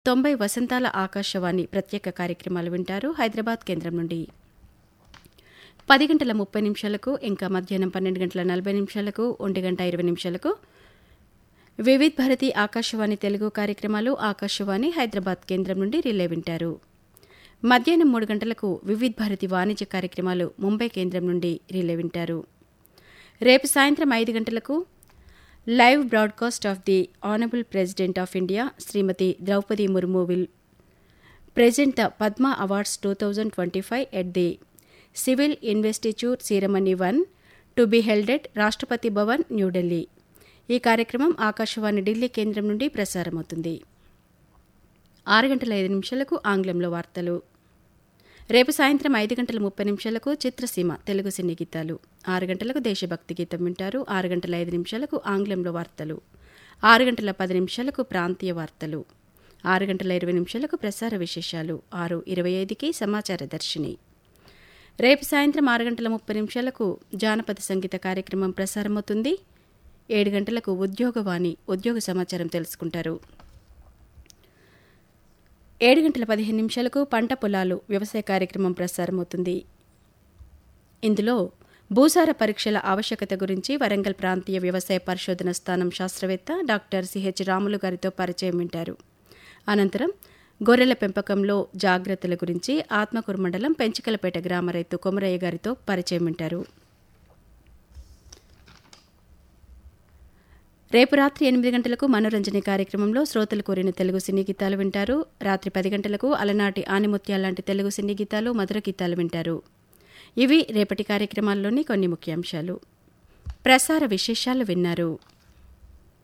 తొంభై వసంతాల ఆకాశవాణి ప్రత్యేక కార్యక్రమాలు వింటారు హైదరాబాద్ కేంద్రం నుండి పది గంటల ముప్పై నిమిషాలకు ఇంకా మధ్యాహ్నం పన్నెండు గంటల నలభై నిమిషాలకు ఒంటి గంట ఇరవై నిమిషాలకు వివిధ్ భారతి ఆకాశవాణి తెలుగు కార్యక్రమాలు ఆకాశవాణి హైదరాబాద్ కేంద్రం నుండి రిలే వింటారు మధ్యాహ్నం మూడు గంటలకు వివిధ్ భారతి వాణిజ్య కార్యక్రమాలు ముంబై కేంద్రం నుండి రిలే వింటారు రేపు సాయంత్రం ఐదు గంటలకు live broadcast of the honourable president of India Shrimati Droupadi Murmu will present the Padma awards two thousand twenty five at the civil investiture ceremony one to be held at Rashtrapati Bhavan New Delhi ఈ కార్యక్రమం ఆకాశవాణి ఢిల్లీ కేంద్రం నుండి ప్రసారమవుతుంది ఆరు గంటల ఐదు నిమిషాలకు ఆంగ్లంలో వార్తలు రేపు సాయంత్రం ఐదు గంటల ముప్పై నిమిషాలకు చిత్రసీమ తెలుగు సినీ గీతాలు ఆరు గంటలకు దేశభక్తి గీతం వింటారు ఆరు గంటల ఐదు నిమిషాలకు ఆంగ్లంలో వార్తలు ఆరు గంటల పది నిమిషాలకు ప్రాంతీయ వార్తలు ఆరు గంటల ఇరవై నిమిషాలకు ప్రసార విశేషాలు ఆరు ఇరవై ఐదుకి సమాచార దర్శిని రేపు సాయంత్రం ఆరు గంటల ముప్పై నిమిషాలకు జానపద సంగీత కార్యక్రమం ప్రసారమవుతుంది ఏడు గంటలకు ఉద్యోగవాణి ఉద్యోగ సమాచారం తెలుసుకుంటారు ఏడు గంటల పదిహేను నిమిషాలకు పంట పొలాలు వ్యవసాయ కార్యక్రమం ప్రసారమవుతుంది ఇందులో భూసార పరీక్షల ఆవశ్యకత గురించి వరంగల్ ప్రాంతీయ వ్యవసాయ పరిశోధన స్థానం శాస్త్రవేత్త డాక్టర్ సిహెచ్ రాములు గారితో పరిచయం వింటారు అనంతరం గొర్రెల పెంపకంలో జాగ్రత్తల గురించి ఆత్మకూరు మండలం పెంచికలపేట గ్రామ రైతు కొమరయ్య గారితో పరిచయం వింటారు రేపు రాత్రి ఎనిమిది గంటలకు మనోరంజన కార్యక్రమంలో శ్రోతలు కోరిన తెలుగు సినీ గీతాలు వింటారు రాత్రి పది గంటలకు అలనాటి ఆనిముత్యాల లాంటి తెలుగు సినీ గీతాలు మధుర గీతాలు వింటారు ఇవి రేపటి కార్యక్రమాల్లోని కొన్ని ముఖ్యాంశాలు ప్రసార విశేషాలు విన్నారు